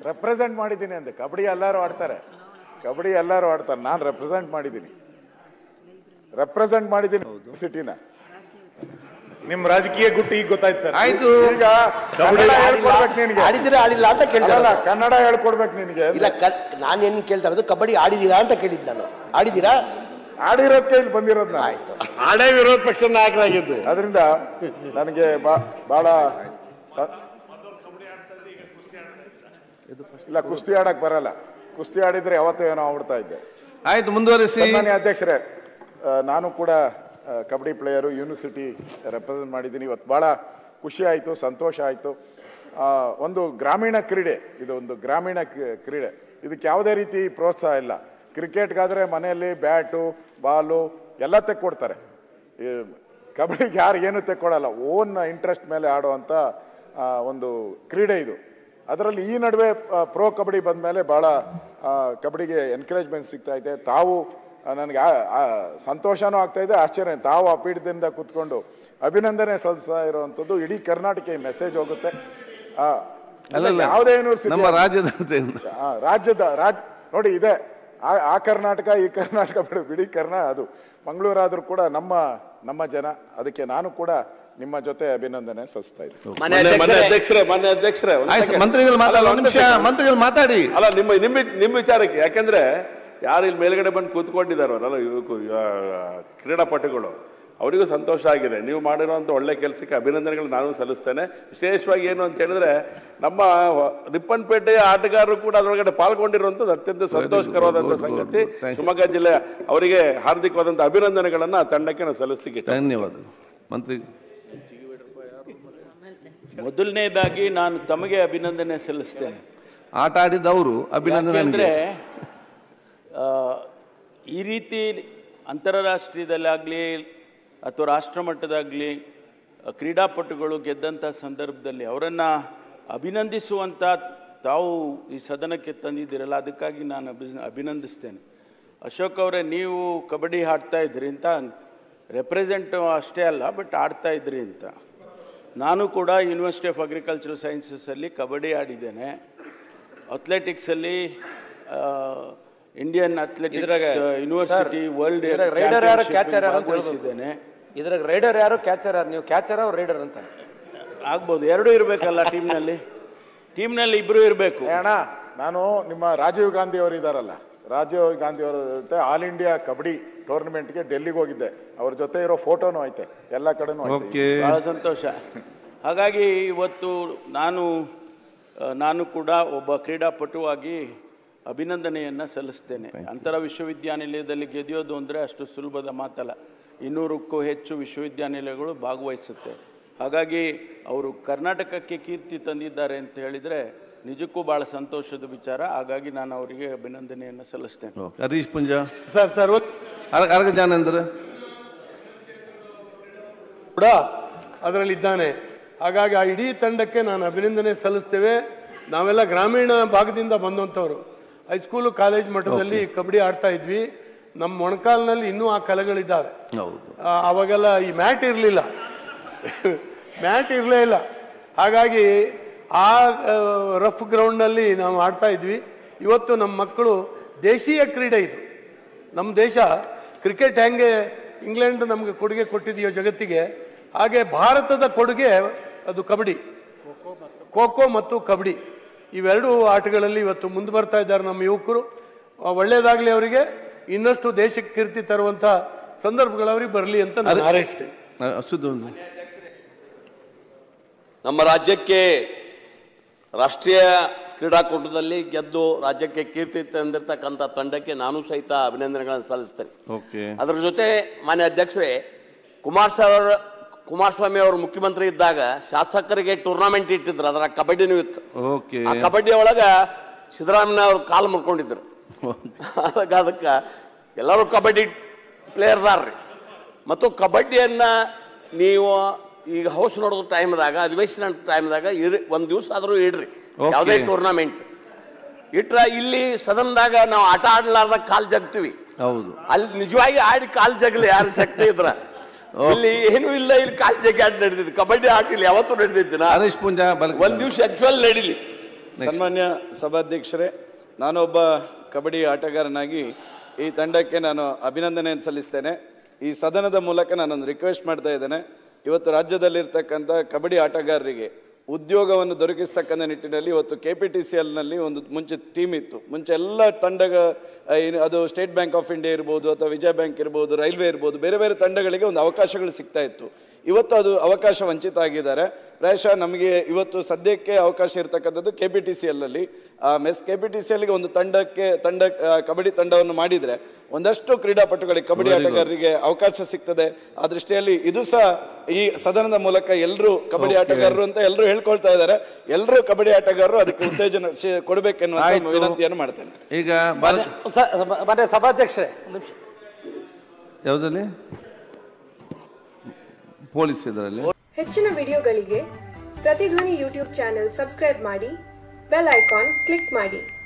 Represent ಮಾಡಿದ್ದೀನಿ ಅಂದೆ ಕಬಡ್ಡಿ ಎಲ್ಲರೂ ಆಡ್ತಾರೆ ಕಬಡ್ಡಿ ಎಲ್ಲರೂ ಆಡ್ತಾರೆ ನಾನು ರೆಪ್ರೆಸೆಂಟ್ ಮಾಡಿದ್ದೀನಿ ರೆಪ್ರೆಸೆಂಟ್ ಮಾಡಿದ್ದೀನಿ ಸಿಟಿನ ನಿಮ್ ರಾಜಕೀಯ ಗುಟ್ಟು ಈಗ ಗೊತ್ತಾಯ್ತು ಸರ್ ಆಯ್ತು ಈಗ ಕನ್ನಡ ಹೇಳ್ಕೊಡ್ಬೇಕು ನಿನಗೆ ಆಡಿದಿರಾ ಆಡಿಲ್ಲ ಅಂತ ಕೇಳಿದ ಅಲ್ಲ ಕನ್ನಡ ಹೇಳ್ಕೊಡ್ಬೇಕು ನಿನಗೆ ಇಲ್ಲ ನಾನು ಏನು ಕೇಳ್ತಾ ಇರೋದು ಕಬಡ್ಡಿ ಆಡಿದೀರಾ ಅಂತ ಕೇಳಿದ್ದು ನಾನು ಆಡಿದೀರಾ ಆಡಿರೋದ್ಕೆ ಇಲ್ಲಿ ಬಂದಿರೋದು ನಾನು ಆಯ್ತು ಆಡೇ ವಿರೋಧ ಪಕ್ಷದ ನಾಯಕರಾಗಿದ್ದು ಅದರಿಂದ ನನಗೆ ಬಾ- ಬಹಳ ಸ- ಇಲ್ಲ ಕುಸ್ತಿ ಆಡಕ್ ಬರಲ್ಲ ಕುಸ್ತಿ ಆಡಿದ್ರೆ ಯಾವತ್ತೂ ಏನೋ ಆಗ್ಬಿಡ್ತಾ ಇದ್ದೆ ಆಯ್ತು ಮುಂದುವರಿಸಿ ಸನ್ಮಾನ್ಯ ಅಧ್ಯಕ್ಷರೇ ಆ, ನಾನು ಕೂಡ ಆ, ಕಬಡ್ಡಿ ಪ್ಲೇಯರು ಯೂನಿವರ್ಸಿಟಿ ರೆಪ್ರೆಸೆಂಟ್ ಮಾಡಿದ್ದೀನಿ ಇವತ್ತು ಭಾಳ ಖುಷಿ ಆಯಿತು ಸಂತೋಷ ಆಯಿತು ಒಂದು ಗ್ರಾಮೀಣ ಕ್ರೀಡೆ ಇದು ಒಂದು ಗ್ರಾಮೀಣ ಕ್ರೀ- ಕ್ರೀಡೆ ಇದಕ್ಕೆ ಯಾವುದೇ ರೀತಿ ಪ್ರೋತ್ಸಾಹ ಇಲ್ಲ ಕ್ರಿಕೆಟ್ಗಾದರೆ ಮನೆಯಲ್ಲಿ ಬ್ಯಾಟು ಬಾಲು ಎಲ್ಲ ತೆಕ್ಕೊಡ್ತಾರೆ ಈ ಕಬಡ್ಡಿಗೆ ಯಾರು ಏನು ತೆಕ್ಕೊಡಲ್ಲ ಓನ್ ಇಂಟ್ರೆಸ್ಟ್ ಮೇಲೆ ಆಡುವಂಥ ಆ, ಒಂದು ಕ್ರೀಡೆ ಇದು ಅದರಲ್ಲಿ ಈ ನಡುವೆ ಪ್ರೋ ಕಬಡ್ಡಿ ಬಂದ ಮೇಲೆ ಭಾಳ ಆ, ಕಬಡ್ಡಿಗೆ ಎನ್ಕರೇಜ್ಮೆಂಟ್ ಸಿಗ್ತಾ ಇದೆ ತಾವು ಆ, ನನಗೆ ಆ- ಆ, ಸಂತೋಷನೂ ಆಗ್ತಾ ಇದೆ ಆಶ್ಚರ್ಯ ತಾವು ಆ ಪೀಠದಿಂದ ಕೂತ್ಕೊಂಡು ಅಭಿನಂದನೆ ಸಲ್ಲಿಸ್ತಾ ಇರುವಂಥದ್ದು ಇಡೀ ಕರ್ನಾಟಕ ಈ ಮೆಸೇಜ್ ಹೋಗುತ್ತೆ ಆ, ಅಲ್ಲಲ್ಲ ಯಾವುದೇ ಯೂನಿವರ್ಸಿಟಿ ನಮ್ಮ ರಾಜ್ಯದ ಆ, ರಾಜ್ಯದ ರಾಜ್ ನೋಡಿ ಇದೆ ಆ ಆ ಕರ್ನಾಟಕ ಈ ಕರ್ನಾಟಕ ಬಿಡು ಬಿಡಿ ಕರ್ನಾ ಅದು ಮಂಗಳೂರಾದ್ರೂ ಕೂಡ ನಮ್ಮ ನಮ್ಮ ಜನ ಅದಕ್ಕೆ ನಾನು ಕೂಡ ನಿಮ್ಮ ಜೊತೆ ಅಭಿನಂದನೆ ಸಲ್ಲಿಸ್ತಾ ಇದ್ದೀನಿ ಮನೆ ಅಧ್ಯಕ್ಷರೇ ಮನೆ ಅಧ್ಯಕ್ಷರೇ ಒಂದ್ ಆಯ್ತು second. ಮಂತ್ರಿಗಳು ಮಾತಾಡಲ್ಲ ಅಲ್ಲ, ಒಂದು ಒಂದ್ ನಿಮಿಷ second. ಮಂತ್ರಿಗಳು ಮಾತಾಡಿ ಅಲ್ಲ ನಿಮ್ಮ ನಿಮ್ಮ ನಿಮ್ಮ ವಿಚಾರಕ್ಕೆ ಯಾಕೆಂದ್ರೆ ಯಾರು ಇಲ್ಲಿ ಮೇಲ್ಗಡೆ ಬಂದು ಕೂತ್ಕೊಂಡಿದ್ದಾರಲ್ಲ ಇವ್ಕು- ಆ, ಕ್ರೀಡಾಪಟುಗಳು ಅವರಿಗೂ ಸಂತೋಷ ಆಗಿದೆ ನೀವು ಮಾಡಿರೋಂಥ ಒಳ್ಳೆ ಕೆಲಸಕ್ಕೆ ಅಭಿನಂದನೆಗಳು ನಾನು ಸಲ್ಲಿಸ್ತೇನೆ ವಿಶೇಷವಾಗಿ ಏನು ಅಂತ ಹೇಳಿದ್ರೆ ನಮ್ಮ ರಿಪ್ಪನ್ಪೇಟೆಯ ಆಟಗಾರರು ಕೂಡ ಅದರೊಳಗಡೆ ಪಾಲ್ಗೊಂಡಿರುವಂಥದ್ದು ಅತ್ಯಂತ ಸಂತೋಷಕರವಾದಂಥ good, good, ಸಂಗತಿ good. Thank you. ಶಿವಮೊಗ್ಗ ಜಿಲ್ಲೆ ಅವರಿಗೆ ಹಾರ್ದಿಕವಾದಂಥ ಅಭಿನಂದನೆಗಳನ್ನ ಆ ತಂಡಕ್ಕೆ ನಾನು ಸಲ್ಲಿಸ್ಲಿಕ್ಕೆ ಇಷ್ಟ ಧನ್ಯವಾದ ಮಂತ್ರಿ ಮೊದಲನೇದಾಗಿ ನಾನು ತಮಗೆ ಅಭಿನಂದನೆ ಸಲ್ಲಿಸ್ತೇನೆ ಆಟ ಆಡಿದವರು ಅಭಿನಂದನೆ ಯಾಕೆಂದ್ರೆ ನನಗೆ. ಆ, ಈ ರೀತಿ ಅಂತಾರಾಷ್ಟ್ರೀಯದಲ್ಲಾಗಲಿ ಅಥವಾ ರಾಷ್ಟ್ರ ಮಟ್ಟದಾಗಲಿ ಕ್ರೀಡಾಪಟುಗಳು ಗೆದ್ದಂಥ ಸಂದರ್ಭದಲ್ಲಿ ಅವರನ್ನು ಅಭಿನಂದಿಸುವಂಥ ತಾವು ಈ ಸದನಕ್ಕೆ ತಂದಿದ್ದೀರಲ್ಲ ಅದಕ್ಕಾಗಿ ನಾನು ಅಭಿ ಅಭಿನಂದಿಸ್ತೇನೆ ಅಶೋಕ್ ಅವರೇ ನೀವು ಕಬಡ್ಡಿ ಆಡ್ತಾ ಇದ್ರಿ ಅಂತ ರೆಪ್ರೆಸೆಂಟ್ ಅಷ್ಟೇ ಅಲ್ಲ ಬಟ್ ಆಡ್ತಾ ಇದ್ರಿ ಅಂತ ನಾನು ಕೂಡ ಯೂನಿವರ್ಸಿಟಿ ಆಫ್ ಅಗ್ರಿಕಲ್ಚರಲ್ ಸೈನ್ಸಸ್ಸಲ್ಲಿ ಕಬಡ್ಡಿ ಆಡಿದ್ದೇನೆ ಅಥ್ಲೆಟಿಕ್ಸಲ್ಲಿ ಇಂಡಿಯನ್ ಅಥ್ಲೆಟಿಕ್ಸ್ ಇದ್ರಾಗ- ಯೂನಿವರ್ಸಿಟಿ ವರ್ಲ್ಡ್ ಇದ್ರಾಗ ರೈಡರ್ ಯಾರು ಕ್ಯಾಚರ್ ಯಾರು ಅಂತ ಭಾಗವಹಿಸಿದ್ದೇನೆ ಇದ್ರಾಗ ರೈಡರ್ ಯಾರು ಕ್ಯಾಚರ್ ಯಾರು ನೀವು ಕ್ಯಾಚರ್ ಅವ್ರು ರೈಡರ್ ಅಂತ ಆಗ್ಬೋದು ಎರಡೂ ಇರಬೇಕಲ್ಲ ಟೀಮ್ನಲ್ಲಿ ಟೀಮ್ನಲ್ಲಿ ಇಬ್ಬರು ಇರಬೇಕು ಏ ಅಣ್ಣ ನಾನು ನಿಮ್ಮ ರಾಜೀವ್ ಗಾಂಧಿ ಅವರು ಇದಾರಲ್ಲ ರಾಜೀವ್ ಗಾಂಧಿ ಅವರ ಜೊತೆ ಆಲ್ ಇಂಡಿಯಾ ಕಬಡ್ಡಿ ಟೂರ್ನಮೆಂಟ್ಗೆ ಡೆಲ್ಲಿಗೆ ಹೋಗಿದ್ದೆ ಅವ್ರ ಜೊತೆ ಇರೋ ಫೋಟೋನು ಐತೆ ಎಲ್ಲ ಕಡೆನೂ ಐತೆ ಓಕೆ ಬಹಳ ಸಂತೋಷ ಹಾಗಾಗಿ ಇವತ್ತು ನಾನು ಆ, ನಾನು ಕೂಡ ಒಬ್ಬ ಕ್ರೀಡಾಪಟುವಾಗಿ ಅಭಿನಂದನೆಯನ್ನು ಸಲ್ಲಿಸ್ತೇನೆ ಅಂತರ ವಿಶ್ವವಿದ್ಯಾನಿಲಯದಲ್ಲಿ ಗೆದಿಯೋದು ಅಂದರೆ ಅಷ್ಟು ಸುಲಭದ ಮಾತಲ್ಲ ಇನ್ನೂರಕ್ಕೂ ಹೆಚ್ಚು ವಿಶ್ವವಿದ್ಯಾನಿಲಯಗಳು ಭಾಗವಹಿಸುತ್ತೆ ಹಾಗಾಗಿ ಅವರು ಕರ್ನಾಟಕಕ್ಕೆ ಕೀರ್ತಿ ತಂದಿದ್ದಾರೆ ಅಂತ ಹೇಳಿದರೆ ನಿಜಕ್ಕೂ ಭಾಳ ಸಂತೋಷದ ವಿಚಾರ ಹಾಗಾಗಿ ನಾನು ಅವರಿಗೆ ಅಭಿನಂದನೆಯನ್ನು ಸಲ್ಲಿಸ್ತೇನೆ okay. Harish Punja sir sir ಅರ್ಗ ಅರ್ಗ ಜಾನೇಂದ್ರ ಕೂಡ ಅದರಲ್ಲಿದ್ದಾನೆ ಹಾಗಾಗಿ ಆ ಇಡೀ ತಂಡಕ್ಕೆ ನಾನು ಅಭಿನಂದನೆ ಸಲ್ಲಿಸ್ತೇವೆ ನಾವೆಲ್ಲ ಗ್ರಾಮೀಣ ಭಾಗದಿಂದ ಬಂದಂಥವ್ರು ಹೈಸ್ಕೂಲು ಕಾಲೇಜ್ ಮಟ್ಟದಲ್ಲಿ ಕಬಡ್ಡಿ ಆಡ್ತಾ ಇದ್ವಿ ನಮ್ಮ ಮೊಣಕಾಲ್ನಲ್ಲಿ ಇನ್ನೂ ಆ ಕಲೆಗಳಿದ್ದಾವೆ ಹೌದು ಆ, ಅವಾಗೆಲ್ಲ ಈ ಮ್ಯಾಟ್ ಇರಲಿಲ್ಲ ಮ್ಯಾಟ್ ಇರಲೇ ಇಲ್ಲ ಹಾಗಾಗಿ ಆ ರಫ್ ಗ್ರೌಂಡ್ನಲ್ಲಿ ನಾವು ಆಡ್ತಾ ಇದ್ವಿ ಇವತ್ತು ನಮ್ಮ ಮಕ್ಕಳು ದೇಶೀಯ ಕ್ರೀಡೆ ಇದು ನಮ್ಮ ದೇಶ ಕ್ರಿಕೆಟ್ ಹೆಂಗೆ ಇಂಗ್ಲೆಂಡ್ ನಮಗೆ ಕೊಡುಗೆ ಕೊಟ್ಟಿದೆಯೋ ಜಗತ್ತಿಗೆ ಹಾಗೆ ಭಾರತದ ಕೊಡುಗೆ ಅದು ಕಬಡ್ಡಿ ಖೋ ಖೋ ಮತ್ತು ಕಬಡ್ಡಿ ಇವೆರಡು ಆಟಗಳಲ್ಲಿ ಇವತ್ತು ಮುಂದೆ ಬರ್ತಾ ಇದ್ದಾರೆ ನಮ್ಮ ಯುವಕರು ಆ, ಒಳ್ಳೆಯದಾಗಲಿ ಅವರಿಗೆ ಇನ್ನಷ್ಟು ದೇಶಕ್ಕೆ ಕೀರ್ತಿ ತರುವಂಥ ಸಂದರ್ಭಗಳು ಅವ್ರಿಗೆ ಬರಲಿ ಅಂತ ನಾನು ಹಾರೈಸ್ತೇನೆ ಸುದ್ದು ನಮ್ಮ ರಾಜ್ಯಕ್ಕೆ ರಾಷ್ಟ್ರೀಯ ಕ್ರೀಡಾಕೂಟದಲ್ಲಿ ಗೆದ್ದು ರಾಜ್ಯಕ್ಕೆ ಕೀರ್ತಿ ತಂದಿರತಕ್ಕಂಥ ತಂಡಕ್ಕೆ ನಾನು ಸಹಿತ ಅಭಿನಂದನೆಗಳನ್ನು ಸಲ್ಲಿಸ್ತೇನೆ ಓಕೆ ಅದರ ಜೊತೆ ಮಾನ್ಯ ಅಧ್ಯಕ್ಷರೇ ಕುಮಾರಸ್ವಾಮಿ ಅವರ ಕುಮಾರಸ್ವಾಮಿ ಅವರು ಮುಖ್ಯಮಂತ್ರಿ ಇದ್ದಾಗ ಶಾಸಕರಿಗೆ ಟೂರ್ನಮೆಂಟ್ ಇಟ್ಟಿದ್ರು ಅದರ ಕಬಡ್ಡಿನೂ ಇತ್ತು ಓಕೆ ಆ ಕಬಡ್ಡಿ ಒಳಗ ಸಿದ್ದರಾಮಯ್ಯ ಅವರು ಕಾಲು ಮುರ್ಕೊಂಡಿದ್ರು ಅದಕ್ಕೆ ಅದಕ್ಕೆ ಎಲ್ಲರೂ ಕಬಡ್ಡಿ ಪ್ಲೇಯರ್ದಾರ್ರಿ ಮತ್ತು ಕಬಡ್ಡಿಯನ್ನ ನೀವು ಈಗ ಹೌಸ್ ನೋಡೋದು ಟೈಮ್ದಾಗ ಅಧಿವೇಶನ ಟೈಮ್ದಾಗ ಇರಿ ಒಂದು ದಿವಸ ಆದರೂ ಇಡ್ರಿ Okay. ಯಾವುದೇ ಟೂರ್ನಮೆಂಟ್ ಇಟ್ರ ಇಲ್ಲಿ ಸದನದಾಗ ನಾವು ಆಟ ಆಡ್ಲಾರ್ದ ಕಾಲ್ ಜಗ್ತೀವಿ ಹೌದು ಅಲ್ಲಿ ನಿಜವಾಗಿ ಆಡಿ ಕಾಲ್ ಜಗಲಿ ಯಾರು ಶಕ್ತಿ ಇದ್ರ ಇಲ್ಲಿ ಏನೂ ಇಲ್ಲ ಇಲ್ಲಿ ಕಾಲ್ ಜಗ್ಗಿ ಆಟ ನಡೆದಿದ್ದು ಕಬಡ್ಡಿ ಆಟ ಇಲ್ಲಿ ಯಾವತ್ತೂ ನಡೆದಿದ್ದಿನ ಹರೀಶ್ ಪುಂಜಾ ಬಲ್ ಒಂದ್ ದಿವ್ಸ ಆಕ್ಚುಲ್ ನಡೀಲಿ ಸನ್ಮಾನ್ಯ ಸಭಾಧ್ಯಕ್ಷರೇ ನಾನೊಬ್ಬ ಕಬಡ್ಡಿ ಆಟಗಾರನಾಗಿ ಈ ತಂಡಕ್ಕೆ ನಾನು ಅಭಿನಂದನೆಯನ್ನು ಸಲ್ಲಿಸ್ತೇನೆ ಈ ಸದನದ ಮೂಲಕ ನಾನೊಂದು ರಿಕ್ವೆಸ್ಟ್ ಮಾಡ್ತಾ ಇದ್ದೇನೆ ಇವತ್ತು ರಾಜ್ಯದಲ್ಲಿರ್ತಕ್ಕಂಥ ಕಬಡ್ಡಿ ಆಟಗಾರರಿಗೆ ಉದ್ಯೋಗವನ್ನು ದೊರಕಿಸ್ತಕ್ಕಂಥ ನಿಟ್ಟಿನಲ್ಲಿ ಇವತ್ತು ಕೆ ಪಿ ಟಿ ಸಿ ಎಲ್ನಲ್ಲಿ ಒಂದು ಮುಂಚೆ ಟೀಮ್ ಇತ್ತು ಮುಂಚೆ ಎಲ್ಲ ತಂಡಗ ಆ, ಏನು ಅದು ಸ್ಟೇಟ್ ಬ್ಯಾಂಕ್ ಆಫ್ ಇಂಡಿಯಾ ಇರ್ಬೋದು ಅಥವಾ ವಿಜಯ ಬ್ಯಾಂಕ್ ಇರ್ಬೋದು ರೈಲ್ವೆ ಇರ್ಬೋದು ಬೇರೆ ಬೇರೆ ತಂಡಗಳಿಗೆ ಒಂದು ಅವಕಾಶಗಳು ಸಿಗ್ತಾ ಇತ್ತು ಇವತ್ತು ಅದು ಅವಕಾಶ ವಂಚಿತ ಆಗಿದ್ದಾರೆ ಪ್ರಾಯಶಃ ನಮಗೆ ಇವತ್ತು ಸದ್ಯಕ್ಕೆ ಅವಕಾಶ ಇರತಕ್ಕಂಥದ್ದು ಕೆ ಪಿ ಟಿ ಸಿ ಎಲ್ಲಲ್ಲಿ mess K P T C ಎಲ್ಗೆ ಒಂದು ತಂಡಕ್ಕೆ ತಂಡ ಆ, ಕಬಡ್ಡಿ ತಂಡವನ್ನು ಮಾಡಿದರೆ ಒಂದಷ್ಟು ಕ್ರೀಡಾಪಟುಗಳಿಗೆ ಕಬಡ್ಡಿ Very good. ಆಟಗಾರರಿಗೆ ಅವಕಾಶ ಸಿಗ್ತದೆ ಆ ದೃಷ್ಟಿಯಲ್ಲಿ ಇದು ಸಹ ಈ ಸದನದ ಮೂಲಕ ಎಲ್ಲರೂ ಕಬಡ್ಡಿ Okay. ಆಟಗಾರರು ಅಂತ ಎಲ್ಲರೂ ಹೇಳ್ಕೊಳ್ತಾ ಇದ್ದಾರೆ ಎಲ್ಲರೂ ಕಬಡ್ಡಿ ಆಟಗಾರರು ಅದಕ್ಕೆ ಉತ್ತೇಜನ ಶೇ- ಕೊಡಬೇಕೆನ್ನುವಂತ ಆಯ್ತು. ವಿನಂತಿಯನ್ನು ಮಾಡ್ತೇನೆ ಈಗ ಭಾರತ ಮನೆ ಸಭಾಧ್ಯಕ್ಷರೇ ಒಂದು ನಿಮಿಷ ಯಾವುದಲ್ಲಿ ಪೊಲೀಸ್ ಇದರಲ್ಲಿ ಹೆಚ್ಚಿನ ವಿಡಿಯೋಗಳಿಗೆ ಪ್ರತಿಧ್ವನಿ ಯೂಟ್ಯೂಬ್ ಚಾನೆಲ್ ಸಬ್ಸ್ಕ್ರೈಬ್ ಮಾಡಿ ಬೆಲ್ ಐಕಾನ್ ಕ್ಲಿಕ್ ಮಾಡಿ